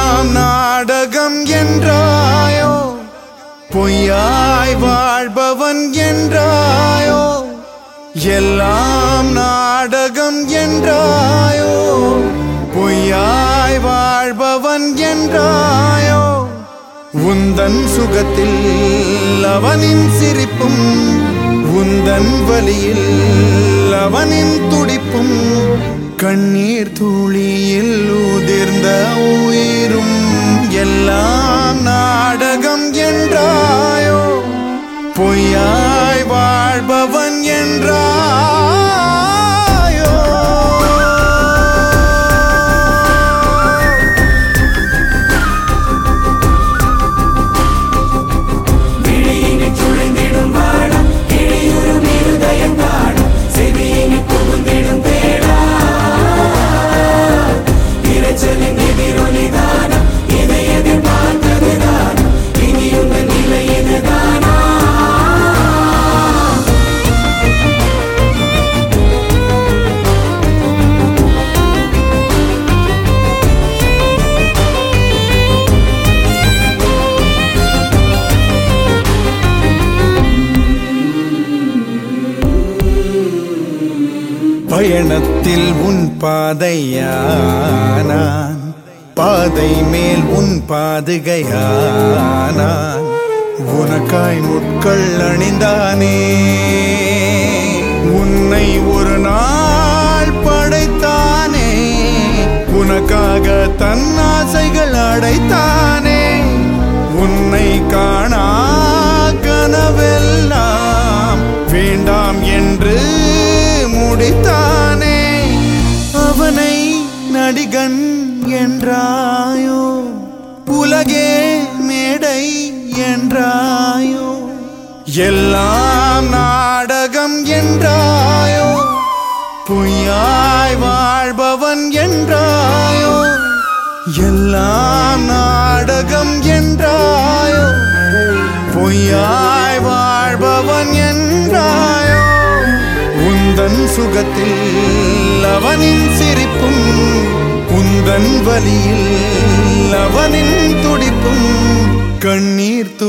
எல்லாம் நாடகம் என்றாயோ பொய்யாய் வாழ்பவன் என்றாயோ எல்லாம் நாடகம் என்றாயோ பொய்யாய் வாழ்பவன் என்றாயோ உந்தன் சுகத்தில் அவனின் சிரிப்பும் உந்தன் வலியில் அவனின் துடிப்பும் கண்ணீர் துளியில் உதிர்ந்த உயிரும் எல்லாம் நாடகம் என்றாயோ பொய்யாய் வாழ்பவன் என்றாயோ விழியினில் சுழிந்திடும் வானம் கிளியுறும் இருதயம் காணும் செவியினில் புகுந்திடும் தேடா இரைச்சலின் எதிரொலிதானம் இதை எதிர்பார்த்தது தானம் இனி உங்கள் நிலை இதுதானா பயணத்தில் உன் பாதையானான் பாதை மேல் உன் பாதுகையானான் உனக்காய் முட்கள் அணிந்தானே உன்னை ஒரு நாள் படைத்தானே உனக்காக தன் ஆசைகள் அடைத்தானே உன்னை காணா கனவெல்லாம் வேண்டாம் என்று முடித்தானே அவனை நடிகன் என்றாயோ உலகே மேடை என்றாயோ எல்லாம் நாடகம் என்றாயோ பொய்யாய் வாழ்பவன் என்றாயோ எல்லாம் நாடகம் என்றாயோ பொய்யாய் வாழ்பவன் என்றாயோ உந்தன் சுகத்தில் அவனின் சிரிப்பும் உந்தன் வலியில் அவனின் துடிப்பும் கண்ணீர் து